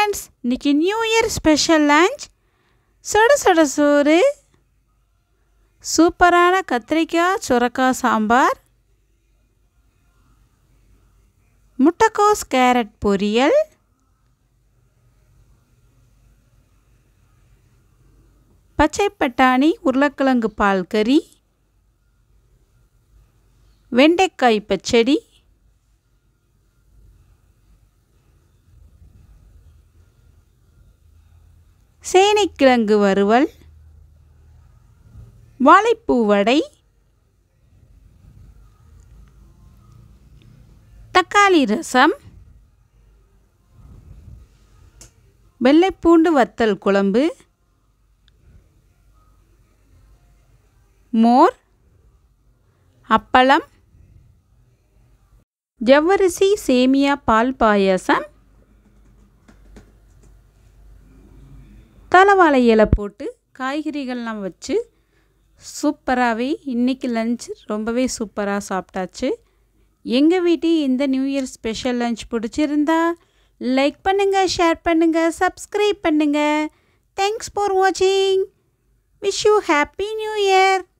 friends இன்னைக்கு new year special lunch சுட சுட சோறு சூப்பரான கத்திரிக்காய் சுரக்காய் சாம்பார் முட்டைக்கோஸ் கேரட் பொரியல் பச்சை பட்டாணி உருளைக்கிழங்கு பால் கறி வெண்டைக்காய் பச்சடி சேனைக்கிழங்கு வறுவல் வாழைப்பூ வடை தக்காளி ரசம் வெள்ளைப்பூண்டு வத்தல் குழம்பு மோர் அப்பளம் ஜவ்வரிசி சேமியா பால் பாயாசம் தலைவாழை இலை போட்டு காய்கறிகள்லாம் வச்சு சூப்பராகவே இன்றைக்கி லஞ்ச் ரொம்பவே சூப்பராக சாப்பிட்டாச்சு எங்கள் வீட்டு இந்த நியூ இயர் ஸ்பெஷல் லஞ்ச் பிடிச்சிருந்தா லைக் பண்ணுங்கள் ஷேர் பண்ணுங்கள் சப்ஸ்கிரைப் பண்ணுங்கள் தேங்க்ஸ் ஃபார் வாட்சிங் wish you happy new year